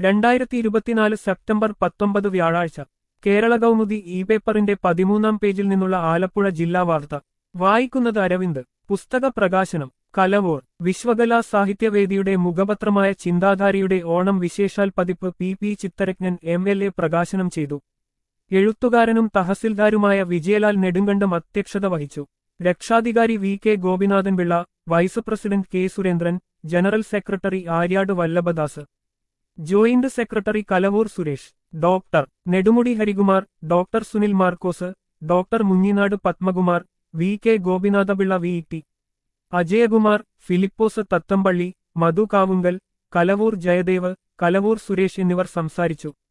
രണ്ടായിരത്തി ഇരുപത്തിനാല് സെപ്റ്റംബർ പത്തൊമ്പത് വ്യാഴാഴ്ച കേരള കൗമുദി ഇ പേപ്പറിന്റെ പതിമൂന്നാം പേജിൽ നിന്നുള്ള ആലപ്പുഴ ജില്ലാ വാർത്ത വായിക്കുന്നത് അരവിന്ദ് പുസ്തക പ്രകാശനം കലവോർ വിശ്വകലാ സാഹിത്യവേദിയുടെ മുഖപത്രമായ ചിന്താധാരിയുടെ ഓണം വിശേഷാൽ പതിപ്പ് P P Chittaranjan M L A പ്രകാശനം ചെയ്തു എഴുത്തുകാരനും തഹസിൽദാരുമായ വിജയലാൽ നെടുങ്കണ്ടം അധ്യക്ഷത വഹിച്ചു രക്ഷാധികാരി V K Gopinathan Pillai vice president K Surendran general secretary Aryad Vallabhadas joint secretary Kalavoor Suresh doctor Nedumudi Harikumar doctor Sunil Markose doctor Munjinad Padmakumar V K Gopinathapillai V T Ajayakumar Philipose Thathampally Madhu Kavungal Kalavoor Jayadev Kalavoor Suresh എന്നിവർ സംസാരിച്ചു